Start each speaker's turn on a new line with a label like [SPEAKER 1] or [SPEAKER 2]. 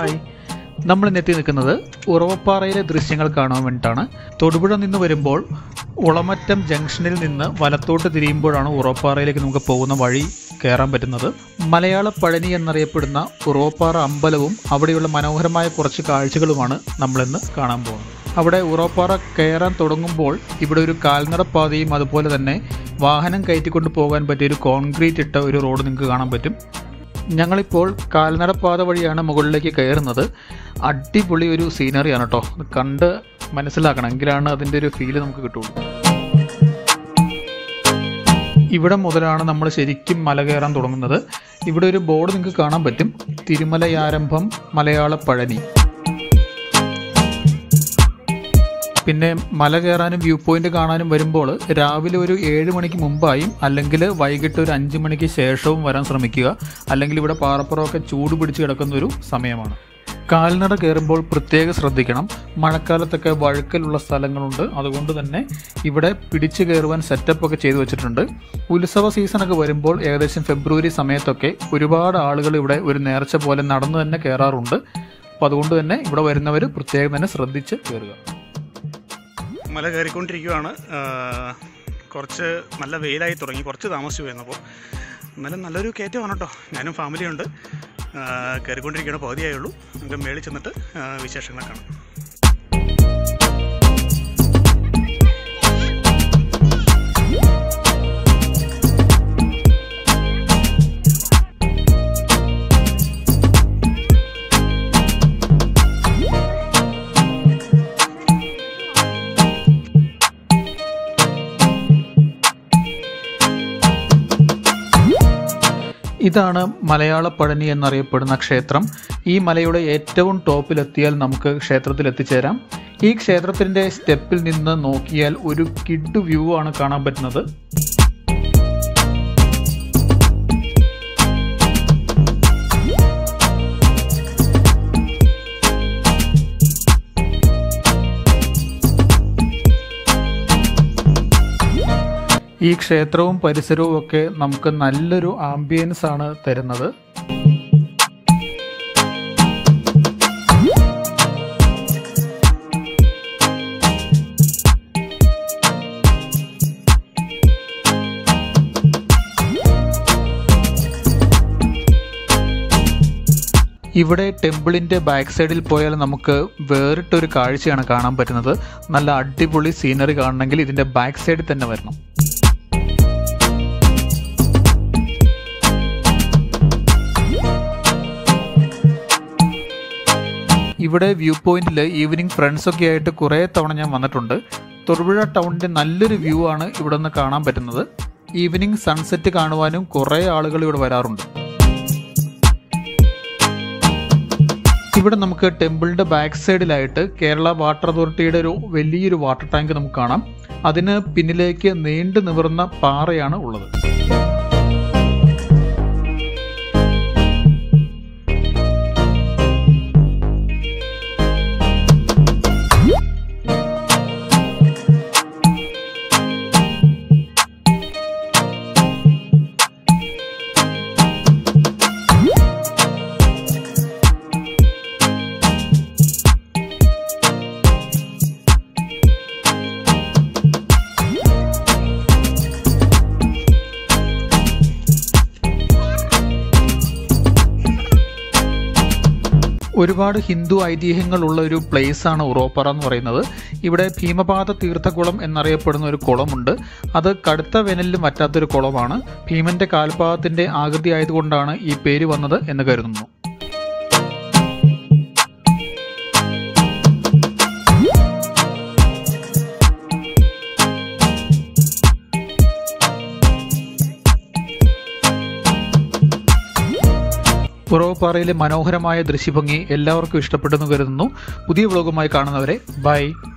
[SPEAKER 1] hi നമ്മൾ ഇന്ന് എത്തി നിൽക്കുന്നത് ഉറവപ്പാറയിലെ ദൃശ്യങ്ങൾ കാണാൻ വേണ്ടിയിട്ടാണ് തൊടുപുഴ നിന്ന് വരുമ്പോൾ ഉളമറ്റം ജംഗ്ഷനിൽ നിന്ന് വലത്തോട്ട് തിരിയുമ്പോഴാണ് ഉറവപ്പാറയിലേക്ക് നമുക്ക് പോകുന്ന വഴി കയറാൻ പറ്റുന്നത് മലയാള പഴനി എന്നറിയപ്പെടുന്ന ഉറവപ്പാറ അമ്പലവും അവിടെയുള്ള മനോഹരമായ കുറച്ച് കാഴ്ചകളുമാണ് നമ്മളിന്ന് കാണാൻ പോകുന്നത് അവിടെ ഉറവപ്പാറ കയറാൻ തുടങ്ങുമ്പോൾ ഇവിടെ ഒരു കാൽനടപ്പാതയും അതുപോലെ തന്നെ വാഹനം കയറ്റിക്കൊണ്ട് പോകാൻ പറ്റിയ ഒരു കോൺക്രീറ്റ് ഇട്ട ഒരു റോഡ് നിങ്ങൾക്ക് കാണാൻ പറ്റും ഞങ്ങളിപ്പോൾ കാൽനടപ്പാത വഴിയാണ് മുകളിലേക്ക് കയറുന്നത് അടിപൊളി ഒരു സീനറിയാണ് കേട്ടോ അത് കണ്ട് മനസ്സിലാക്കണം എങ്കിലാണ് അതിൻ്റെ ഒരു ഫീല് നമുക്ക് കിട്ടുള്ളൂ ഇവിടെ മുതലാണ് നമ്മൾ ശരിക്കും മല കയറാൻ തുടങ്ങുന്നത് ഇവിടെ ഒരു ബോർഡ് നിങ്ങൾക്ക് കാണാൻ പറ്റും തിരുമലയാരംഭം മലയാള പഴനി പിന്നെ മല കയറാനും വ്യൂ പോയിന്റ് കാണാനും വരുമ്പോൾ രാവിലെ ഒരു ഏഴ് മണിക്ക് മുമ്പായും അല്ലെങ്കിൽ വൈകിട്ട് ഒരു അഞ്ച് മണിക്ക് ശേഷവും വരാൻ ശ്രമിക്കുക അല്ലെങ്കിൽ ഇവിടെ പാറപ്പുറമൊക്കെ ചൂട് പിടിച്ച് കിടക്കുന്ന ഒരു സമയമാണ് കാൽനട കയറുമ്പോൾ പ്രത്യേകം ശ്രദ്ധിക്കണം മഴക്കാലത്തൊക്കെ വഴുക്കലുള്ള സ്ഥലങ്ങളുണ്ട് അതുകൊണ്ട് തന്നെ ഇവിടെ പിടിച്ചു കയറുവാൻ സെറ്റപ്പ് ഒക്കെ ചെയ്തു വെച്ചിട്ടുണ്ട് ഉത്സവ സീസണൊക്കെ വരുമ്പോൾ ഏകദേശം ഫെബ്രുവരി സമയത്തൊക്കെ ഒരുപാട് ആളുകൾ ഇവിടെ ഒരു നേർച്ച പോലെ നടന്നു തന്നെ കയറാറുണ്ട് അപ്പോൾ അതുകൊണ്ട് തന്നെ ഇവിടെ വരുന്നവർ പ്രത്യേകം തന്നെ ശ്രദ്ധിച്ച് കയറുക
[SPEAKER 2] മല കയറിക്കൊണ്ടിരിക്കുകയാണ് ആ, കുറച്ച് നല്ല വെയിലായി തുടങ്ങി കുറച്ച് താമസിച്ചു പോയിരുന്നപ്പോൾ എന്നാലും നല്ലൊരു കയറ്റമാണ് കേട്ടോ ഞാനും ഫാമിലിയുണ്ട് ആ, കയറിക്കൊണ്ടിരിക്കുകയാണ് പകുതിയായേ ഉള്ളൂ നമുക്ക് മേളിൽ ചെന്നിട്ട് ആ, വിശേഷങ്ങൾ കാണാം
[SPEAKER 1] ഇതാണ് മലയാള പഴനി എന്നറിയപ്പെടുന്ന ക്ഷേത്രം ഈ മലയുടെ ഏറ്റവും ടോപ്പിലെത്തിയാൽ നമുക്ക് ക്ഷേത്രത്തിൽ എത്തിച്ചേരാം ഈ ക്ഷേത്രത്തിൻ്റെ സ്റ്റെപ്പിൽ നിന്ന് നോക്കിയാൽ ഒരു കിഡ് വ്യൂ ആണ് കാണാൻ പറ്റുന്നത് ഈ ക്ഷേത്രവും പരിസരവും ഒക്കെ നമുക്ക് നല്ലൊരു ആംബിയൻസ് ആണ് തരുന്നത് ഇവിടെ ടെമ്പിളിന്റെ ബാക്ക് സൈഡിൽ പോയാൽ നമുക്ക് വേറിട്ടൊരു കാഴ്ചയാണ് കാണാൻ പറ്റുന്നത് നല്ല അടിപൊളി സീനറി കാണണമെങ്കിൽ ഇതിന്റെ ബാക്ക് സൈഡിൽ തന്നെ വരണം ഇവിടെ വ്യൂ പോയിന്റിൽ ഈവനിങ് ഫ്രണ്ട്സ് ഒക്കെ ആയിട്ട് കുറേ തവണ ഞാൻ വന്നിട്ടുണ്ട് തൊടുപുഴ ടൗണിന്റെ നല്ലൊരു വ്യൂ ആണ് ഇവിടെ നിന്ന് കാണാൻ പറ്റുന്നത് ഈവനിങ് സൺസെറ്റ് കാണുവാനും കുറേ ആളുകൾ ഇവിടെ വരാറുണ്ട് ഇവിടെ നമുക്ക് ടെമ്പിളിന്റെ ബാക്ക് സൈഡിലായിട്ട് കേരള വാട്ടർ അതോറിറ്റിയുടെ ഒരു വലിയൊരു വാട്ടർ ടാങ്ക് നമുക്ക് കാണാം അതിന് പിന്നിലേക്ക് നീണ്ടു നിവർന്ന പാറയാണ് ഉള്ളത് ഒരുപാട് ഹിന്ദു ഐതിഹ്യങ്ങളുള്ള ഒരു പ്ലേസ് ആണ് ഉറോപ്പറ എന്ന് പറയുന്നത് ഇവിടെ ഭീമപാത തീർത്ഥകുളം എന്നറിയപ്പെടുന്ന ഒരു കുളമുണ്ട് അത് കടുത്ത വേനലിലും പറ്റാത്തൊരു കുളമാണ് ഭീമന്റെ കാൽപാദത്തിന്റെ ആകൃതി ആയതുകൊണ്ടാണ് ഈ പേര് വന്നത് എന്ന് കരുതുന്നു ഉറവപ്പാറയിലെ മനോഹരമായ ദൃശ്യഭംഗി എല്ലാവർക്കും ഇഷ്ടപ്പെട്ടെന്ന് കരുതുന്നു പുതിയ വ്ളോഗുമായി കാണുന്നവരെ ബൈ